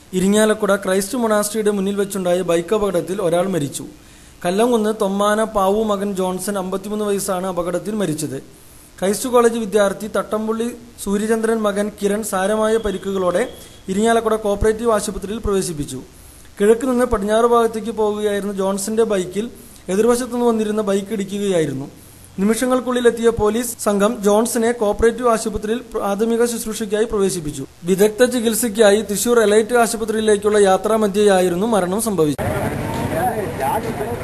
Irinjalakuda Christ മൊണാസ്ട്രിയുടെ മുന്നിൽ വെച്ചുണ്ടായ bike അപകടത്തിൽ ഒരാൾ മരിച്ചു കല്ലംകുന്ന് തൊമ്മാന പാവു മകൻ ജോൺസൺ അമ്പത്തിമൂന്ന് വയസ്സാണ് അപകടത്തിൽ മരിച്ചത് ക്രൈസ്റ്റ് കോളേജ് വിദ്യാർത്ഥി തട്ടംപുള്ളി സൂര്യചന്ദ്രൻ മകൻ കിരൺ സാരമായ പരിക്കുകളോടെ ഇരിങ്ങാലക്കുട കോപ്പറേറ്റീവ് ആശുപത്രിയിൽ പ്രവേശിപ്പിച്ചു കിഴക്ക് നിന്ന് പടിഞ്ഞാറ് ഭാഗത്തേക്ക് പോകുകയായിരുന്ന ജോൺസന്റെ ബൈക്കിൽ എതിർവശത്തുനിന്ന് വന്നിരുന്ന ബൈക്ക് ഇടിക്കുകയായിരുന്നു നിമിഷങ്ങൾക്കുള്ളിൽ എത്തിയ പോലീസ് സംഘം ജോൺസനെ കോപ്പറേറ്റീവ് ആശുപത്രിയിൽ പ്രാഥമിക ശുശ്രൂഷയ്ക്കായി പ്രവേശിപ്പിച്ചു വിദഗ്ധ ചികിത്സയ്ക്കായി തൃശൂർ എലൈറ്റ് ആശുപത്രിയിലേക്കുള്ള യാത്രാമധ്യയായിരുന്നു മരണം സംഭവിച്ചത്